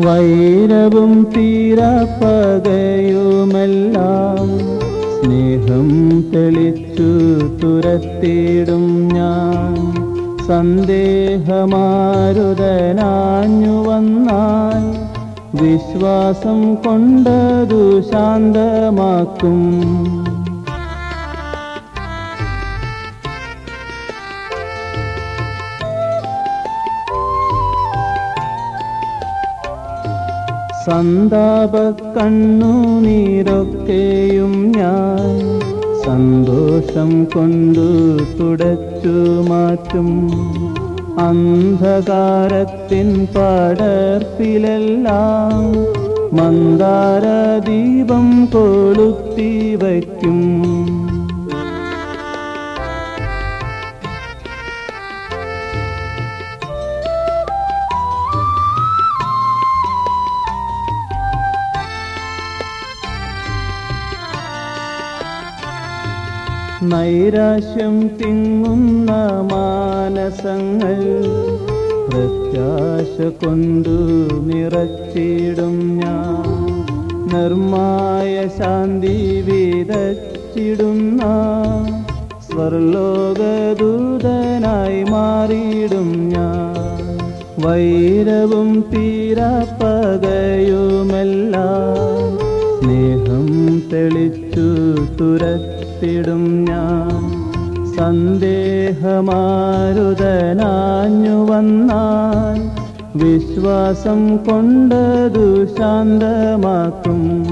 വൈരവും തീരപ്പകയുമെല്ലാം സ്നേഹം തെളിച്ചു തുരത്തിയിടും ഞാൻ സന്ദേഹമാരുതനാഞ്ഞു വന്നാൽ വിശ്വാസം കൊണ്ടതു ശാന്തമാക്കും സന്താപ കണ്ണുനീരൊക്കെയും ഞാൻ സന്തോഷം കൊണ്ടു തുടച്ചു മാറ്റും അന്ധകാരത്തിൻ പടർപ്പിലെല്ലാം മന്ദാരദീപം കൊളുത്തി വയ്ക്കും നൈരാശ്യം തിങ്ങുന്ന മാനസങ്ങൾ പ്രത്യാശ കൊണ്ടു നിറച്ചിടും ഞാൻ നിർമായ ശാന്തി വിതച്ചിടുന്ന സ്വർലോകദൂതനായി മാറിയിടും ഞാൻ വൈരവും തീരപ്പകയുമെല്ലാം സ്നേഹം തെളിച്ചു തുരത്തിടും ഞാൻ സന്ദേഹമാരുതനാഞ്ഞു വന്നാൽ വിശ്വാസം കൊണ്ടതു ശാന്തമാക്കും